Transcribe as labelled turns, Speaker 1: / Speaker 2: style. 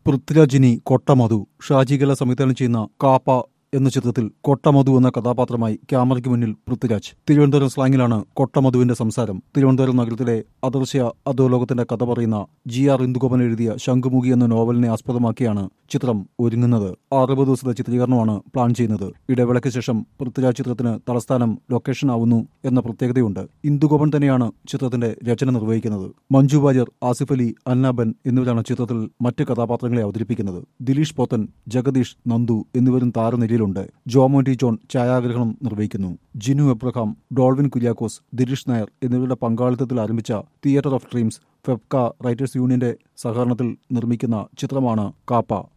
Speaker 1: പൃഥ്വിരാജിനി കൊട്ടമധു ഷാജികല സംവിധാനം ചെയ്യുന്ന കാപ്പ എന്ന ചിത്രത്തിൽ കൊട്ടമധു എന്ന കഥാപാത്രമായി ക്യാമറയ്ക്ക് മുന്നിൽ പൃഥ്വിരാജ് തിരുവനന്തപുരം സ്ലാങ്ങിലാണ് കൊട്ടമധുവിന്റെ സംസാരം തിരുവനന്തപുരം നഗരത്തിലെ അദൃശ്യ അധോലോകത്തിന്റെ കഥ പറയുന്ന ജി ആർ ഇന്ദുഗോപൻ എഴുതിയ ശംഖുമുഖി എന്ന നോവലിനെ ആസ്പദമാക്കിയാണ് ചിത്രം ഒരുങ്ങുന്നത് അറുപത് ദിവസത്തെ ചിത്രീകരണമാണ് പ്ലാൻ ചെയ്യുന്നത് ഇടവേളയ്ക്ക് ശേഷം പൃഥ്വിരാജ് ചിത്രത്തിന് തലസ്ഥാനം ലൊക്കേഷൻ ആവുന്നു എന്ന പ്രത്യേകതയുണ്ട് ഇന്ദുഗോപൻ തന്നെയാണ് ചിത്രത്തിന്റെ രചന നിർവഹിക്കുന്നത് മഞ്ജു വാര്യർ ആസിഫ് അലി അന്നാബൻ എന്നിവരാണ് ചിത്രത്തിൽ മറ്റ് കഥാപാത്രങ്ങളെ അവതരിപ്പിക്കുന്നത് ദിലീഷ് പോത്തൻ ജഗദീഷ് നന്ദു എന്നിവരും താരനിരയിലുണ്ട് ജോമോന്റി ജോൺ ഛായാഗ്രഹണം നിർവഹിക്കുന്നു ജിനു എബ്രഹാം ഡോൾവിൻ കുര്യാക്കോസ് ദിലീഷ് നായർ എന്നിവരുടെ പങ്കാളിത്തത്തിൽ ആരംഭിച്ച theatre of dreams FEFKA writers യൂണിയന്റെ സഹകരണത്തിൽ നിർമ്മിക്കുന്ന ചിത്രമാണ് കാപ്പ